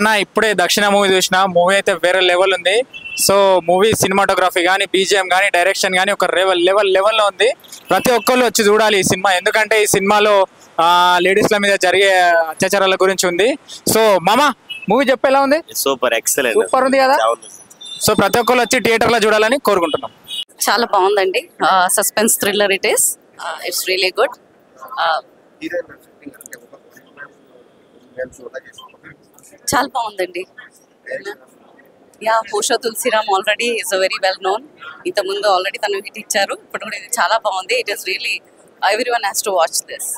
అన్న ఇప్పుడే దక్షిణ మూవీ చూసిన మూవీ అయితే వేరే లెవెల్ ఉంది సో మూవీ సినిమాటోగ్రఫీ కానీ బీజిఎం కానీ డైరెక్షన్ కానీ ఒక లెవెల్ లెవెల్ లెవెల్లో ఉంది ప్రతి ఒక్కళ్ళు వచ్చి చూడాలి ఈ సినిమా ఎందుకంటే ఈ సినిమాలో లేడీస్ల మీద జరిగే అత్యాచారాల గురించి ఉంది సో మామ మూవీ చెప్పే ఎలా ఉంది సూపర్ ఎక్సలెంట్ సూపర్ ఉంది కదా సో ప్రతి ఒక్కళ్ళు వచ్చి థియేటర్లో చూడాలని కోరుకుంటున్నాం చాలా బాగుందండి suspense thriller it is it's really good చాలా బాగుంది యా హోషో Tulasiram already is very well known ఇంతకుముందు ఆల్రెడీ తను హిట్ ఇచ్చారు ఇప్పుడు కూడా ఇది చాలా బాగుంది it is really everyone has to watch this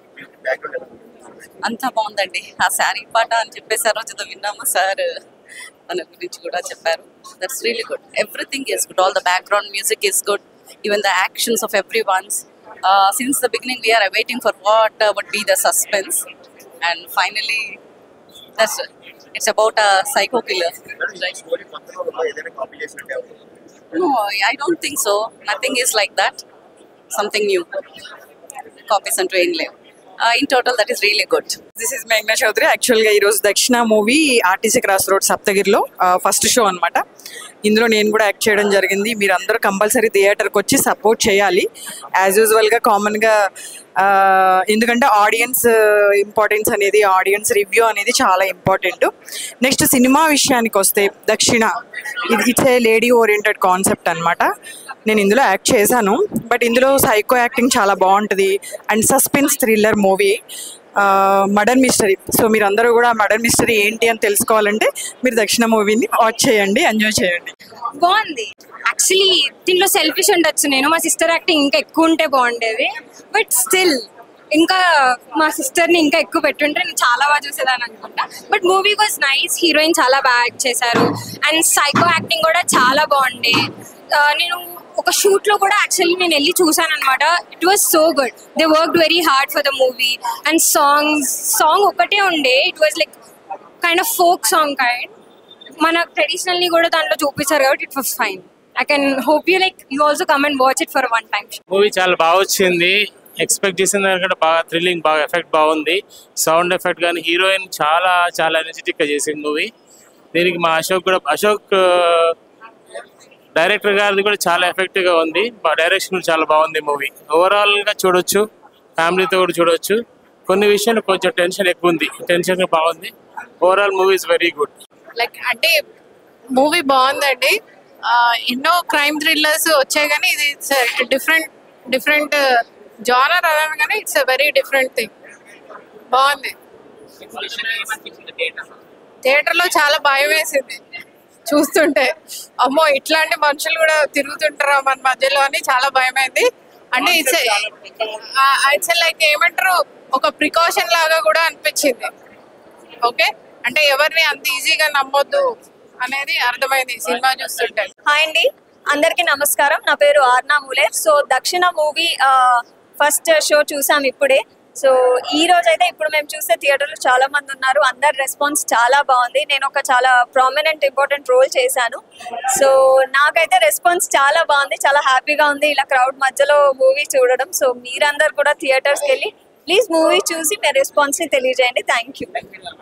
అంతా బాగుందండి ఆ శారీ పాట అని చెప్పేసి ఆ రోజు ఏదో విన్నాము సార్ మన గురించి కూడా చెప్పారు that's really good everything is good all the background music is good even the actions of everyone's since the beginning we're waiting for what would be the suspense and finally that's it's about a psycho killer No, I don't think so. Nothing is like that. Something new. Copies and train live. Uh, in total, that is really good. This is మేఘ్నా చౌదరి యాక్చువల్గా ఈరోజు Dakshina movie RTC cross road సప్తగిరిలో first show అన్నమాట ఇందులో నేను కూడా act చేయడం జరిగింది మీరు అందరూ కంపల్సరీ థియేటర్కి వచ్చి సపోర్ట్ చేయాలి యాజ్ యూజువల్గా కామన్గా ఎందుకంటే ఆడియన్స్ ఇంపార్టెన్స్ అనేది ఆడియన్స్ రివ్యూ అనేది చాలా ఇంపార్టెంట్ నెక్స్ట్ సినిమా విషయానికి వస్తే దక్షిణ ఇది it's a lady oriented concept అనమాట నేను ఇందులో యాక్ట్ చేశాను బట్ ఇందులో సైకో యాక్టింగ్ చాలా బాగుంటుంది and suspense thriller movie murder mystery so మీరు అందరూ కూడా మర్డర్ మిస్టరీ ఏంటి అని తెలుసుకోవాలంటే మీరు దక్షిణ మూవీని వాచ్ చేయండి ఎంజాయ్ చేయండి బాగుంది యాక్చువల్లీ దీంట్లో సెల్ఫిష్ ఉండొచ్చు నేను మా సిస్టర్ యాక్టింగ్ ఇంకా ఎక్కువ ఉంటే బాగుండేది బట్ స్టిల్ ఇంకా మా సిస్టర్ని ఇంకా ఎక్కువ పెట్టుంటే నేను చాలా బాగా చూసేదాన్ని అనుకుంటా but movie was nice heroine చాలా బాగా యాక్ట్ చేశారు అండ్ సైకో యాక్టింగ్ కూడా చాలా బాగుండే ఆ, నేను ఒక షూట్ లో కూడా యాక్చువల్లీ నేను వెళ్ళి చూసాను అనమాట it was so good they work very hard for the movie and songs song ఒకటే ఉండే it was like kind of folk song kind మన ట్రెడిషనల్ ని కూడా దాంట్లో చూపించారు కాబట్టి it was fine I can hope you like you also come and watch it for one time movie చాలా బాగా వచ్చింది ఎక్స్పెక్ట్ చేసిన దానికంటే బాగా థ్రిల్లింగ్ బాగా ఎఫెక్ట్ బాగుంది సౌండ్ ఎఫెక్ట్ కానీ హీరోయిన్ చాలా చాలా ఎనర్జెటిక్ గా చేసింది మూవీ దీనికి మా అశోక్ కూడా అశోక్ డైరెక్టర్ గారిది కూడా చాలా ఎఫెక్టివ్ గా ఉంది డైరెక్షన్ చాలా బాగుంది మూవీ ఓవరాల్ గా చూడొచ్చు ఫ్యామిలీతో కూడా చూడొచ్చు కొన్ని విషయాలు కొంచెం టెన్షన్ ఎక్కువ ఉంది టెన్షన్ గా బాగుంది overall movie is very good like అంటే మూవీ బాగుందండి ఆ, ఎన్నో క్రైమ్ థ్రిల్లర్స్ వచ్చాయి కానీ ఇది డిఫరెంట్ డిఫరెంట్ జానర్ అన్నాను కానీ it's a very different thing బాగుంది థియేటర్లో చాలా భయం వేసింది చూస్తుంటే అమ్మో ఇట్లాంటి మనుషులు కూడా తిరుగుతుంటారా మన మధ్యలో అని చాలా భయమైంది అంటే ఇట్స్ ఇట్స్ లైక్ ఏమంటారు ఒక ప్రికాషన్ లాగా కూడా అనిపించింది ఓకే అంటే ఎవరిని అంత ఈజీగా నమ్మొద్దు అనేది అర్థమైంది ఈ సినిమా చూస్తుంటే హాయ్ అండి అందరికీ నమస్కారం నా పేరు Arna Moole so Dakshina movie first show చూసాం ఇప్పుడే సో ఈ రోజు అయితే ఇప్పుడు మేము చూస్తే థియేటర్లో చాలా మంది ఉన్నారు అందరి రెస్పాన్స్ చాలా బాగుంది నేను ఒక చాలా ప్రామినెంట్ ఇంపార్టెంట్ రోల్ చేశాను సో నాకైతే రెస్పాన్స్ చాలా బాగుంది చాలా హ్యాపీగా ఉంది ఇలా క్రౌడ్ మధ్యలో మూవీ చూడడం సో మీరందరు కూడా థియేటర్స్కి వెళ్ళి ప్లీజ్ మూవీ చూసి మీ రెస్పాన్స్ని తెలియజేయండి థ్యాంక్ యూ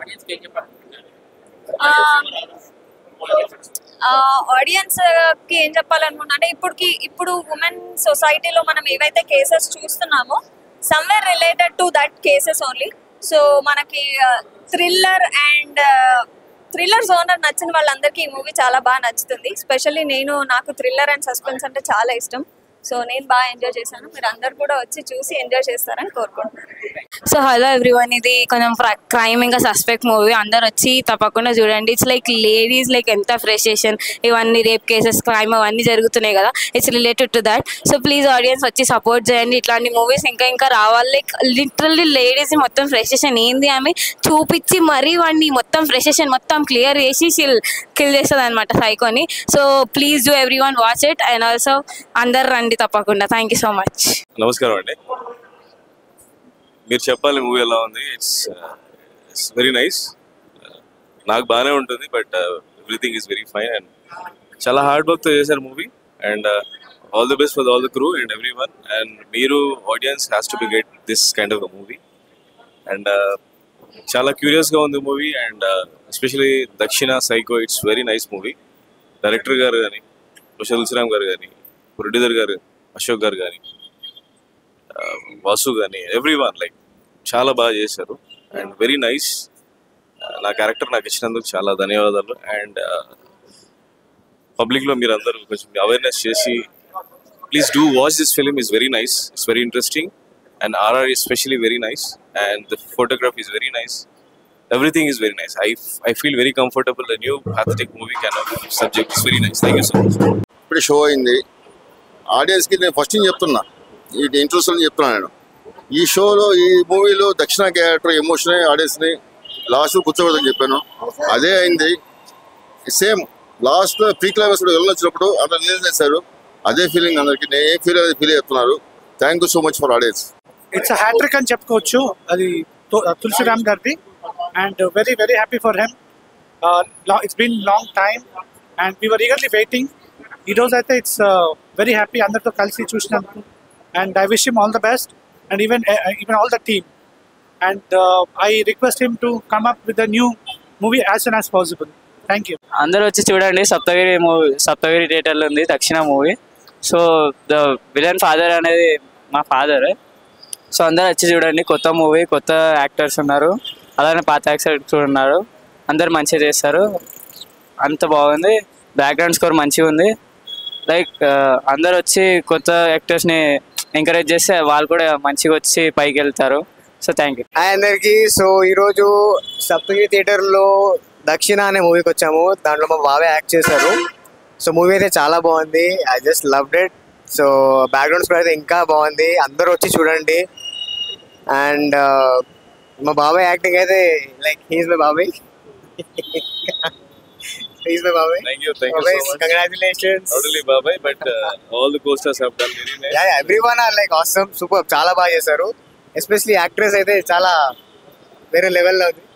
ఆడియన్స్ కి ఏం చెప్పాలనుకున్నా అంటే ఇప్పటికి ఇప్పుడు ఉమెన్ సొసైటీలో మనం ఏవైతే కేసెస్ చూస్తున్నామో somewhere related to that cases only so మనకి థ్రిల్లర్ అండ్ థ్రిల్లర్ జోనర్ నచ్చిన వాళ్ళందరికీ ఈ మూవీ చాలా బాగా నచ్చుతుంది స్పెషల్లీ నేను నాకు థ్రిల్లర్ అండ్ సస్పెన్స్ అంటే చాలా ఇష్టం సో నేను బాగా ఎంజాయ్ చేశాను మీరు అందరు కూడా వచ్చి చూసి ఎంజాయ్ చేస్తారని కోరుకుంటున్నాను సో హలో ఎవ్రీవన్ ఇది కొంచెం క్రైమ్ ఇంకా సస్పెక్ట్ మూవీ అందరు వచ్చి తప్పకుండా చూడండి ఇట్స్ లైక్ లేడీస్ లైక్ ఎంత ఫ్రెస్ట్రేషన్ ఇవన్నీ రేప్ కేసెస్ క్రైమ్ అవన్నీ జరుగుతున్నాయి కదా it's related to that so please audience వచ్చి సపోర్ట్ చేయండి ఇట్లాంటి మూవీస్ ఇంకా ఇంకా రావాలి లైక్ లిటరల్లీ లేడీస్ మొత్తం ఫ్రెస్ట్రేషన్ ఏంది ఆమె చూపించి మరీ వాడిని మొత్తం ఫ్రెస్ట్రేషన్ మొత్తం క్లియర్ చేసి షిల్ కిల్ చేస్తుంది అనమాట సైకోని so please do everyone watch it and also అందరు రండి తప్పకుండా థ్యాంక్ యూ సో మచ్ నమస్కారం అండి మీరు చెప్పాలి మూవీ ఎలా ఉంది ఇట్స్ ఇట్స్ వెరీ నైస్ నాకు బాగానే ఉంటుంది but everything is very fine and చాలా హార్డ్ వర్క్తో చేశారు movie and all the best for all the crew and everyone and మీరు audience has to be get this kind of movie and చాలా క్యూరియస్గా ఉంది movie and especially Dakshina psycho it's very nice movie director గారు కానీ కుశల్ తులసిరామ్ గారు కానీ producer గారు అశోక్ గారు కానీ వాసు కానీ ఎవ్రీ వన్ లైక్ చాలా బాగా చేశారు అండ్ వెరీ నైస్ నా క్యారెక్టర్ నాకు ఇచ్చినందుకు చాలా ధన్యవాదాలు అండ్ పబ్లిక్లో మీరు అందరూ కొంచెం అవేర్నెస్ చేసి please do watch this film is very nice it's very interesting and RR especially very nice and the photography is very nice everything is very nice i i feel very comfortable the new pathetic movie kind of subject is very nice thank you so much ఇప్పుడు show అయింది ఆడియన్స్కి నేను first నుంచి చెప్తున్నా ఈ interest అని చెప్తున్నా నేను ఈ షోలో ఈ మూవీలో దక్షిణ క్యారెక్టర్ ఎమోషన్ ఆడియన్స్ని లాస్ట్ కూర్చోబెడదని చెప్పాను అదే అయింది సేమ్ లాస్ట్ ప్రీ క్లైమాక్స్ కూడా వెళ్ళొచ్చినప్పుడు అందరు రిలీజ్ చేశారు అదే ఫీలింగ్ అందరికి నేను ఏం ఫీల్ ఫీల్ చేస్తున్నారు thank you so much for audience it's hattrick అని చెప్పుకోవచ్చు అది తు- తులసిరామ్ గారిది and very very happy for him it's been long time and we're eagerly waiting ఈ రోజు అయితే ఇట్స్ వెరీ హ్యాపీ అందరితో కలిసి చూసినందుకు and I wish him all the best and even even all the team and I request him to come up with the new movie as sun as possible thank you అందరూ వచ్చి చూడండి Saptagiri movie Saptagiri థియేటర్లో ఉంది Dakshina movie so the villain father అనేది మా father so అందరూ వచ్చి చూడండి కొత్త మూవీ కొత్త యాక్టర్స్ ఉన్నారు అలానే పాత యాక్టర్స్ ఉన్నారు అందరు మంచిగా చేస్తారు అంత బాగుంది బ్యాక్గ్రౌండ్ స్కోర్ మంచిగా ఉంది లైక్ అందరు వచ్చి కొత్త యాక్టర్స్ని ఎంకరేజ్ చేస్తే వాళ్ళు కూడా మంచిగా వచ్చి పైకి వెళ్తారు సో థ్యాంక్ యూ హాయ్ అందరికి సో ఈరోజు సప్తగిరి థియేటర్లో దక్షిణ అనే మూవీకి వచ్చాము దాంట్లో మా బాబాయ్ యాక్ట్ చేశారు సో మూవీ అయితే చాలా బాగుంది I just loved it so background score అయితే ఇంకా బాగుంది అందరూ వచ్చి చూడండి అండ్ మా బాబాయ్ యాక్టింగ్ అయితే లైక్ హీస్ మై బాబాయ్ హీస్ మై బాబాయ్ thank you thank you so much congratulations not only babai but uh, all the co-stars have done very nice yeah everyone are like awesome super చాలా బాగా చేశారు especially actress అయితే చాలా వేరే లెవెల్లో ఉంది